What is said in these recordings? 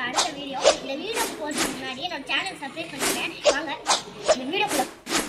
அடுத்த வீடியோ இந்த வீடியோ போடுறதுக்கு முன்னாடி என்னோட சேனல் சப்ஸ்கிரைப் பண்ணுங்க வாங்க இந்த வீடியோக்குள்ள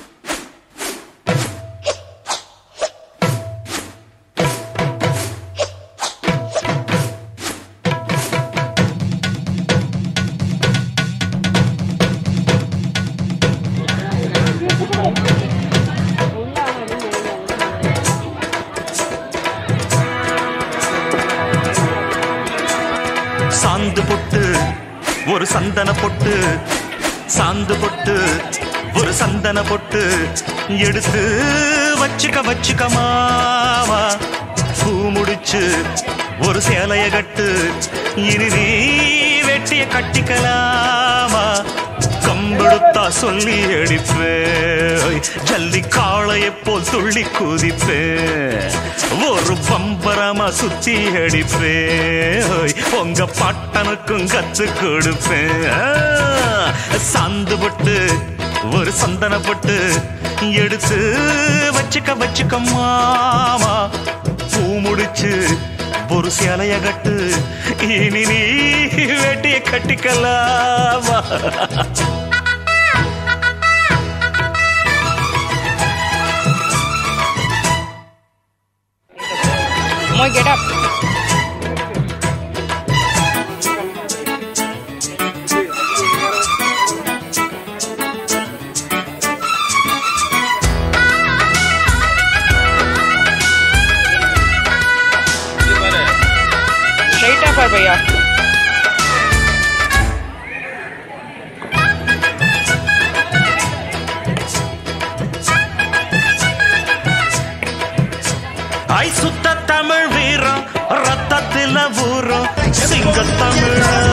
சாந்து பொட்டு ஒரு சந்தன பொட்டு சாந்து பொட்டு ஒரு சந்தன பொட்டு எடுத்து வச்சுக்க வச்சுக்க மாமா பூ முடிச்சு ஒரு சேலைய கட்டு இனி நீ வெட்டிய கட்டிக்கலாமா கம்பெடுத்தா சொல்லி அடிப்பேன் ஜல்லி காளையை போல் துள்ளி குதிப்பேன் ஒரு பம்பரமா சுத்தி அடிப்பேன் உங்க பாட்டனுக்கும் கத்து கொடுப்பேன் ஆ, சாந்து பட்டு ஒரு சந்தன பட்டு எடுத்து வச்சுக்க வச்சுக்க மாமா பூ முடிச்சு ஒரு சேலைய கட்டு இனி நீ வெட்டிய கட்டிக்கலாமா Moi, get up. Straight up है भैया ஐ சுத்த தமிழ் வீரம் ரத்தத்தில ஊறும் சிங்க தமிழ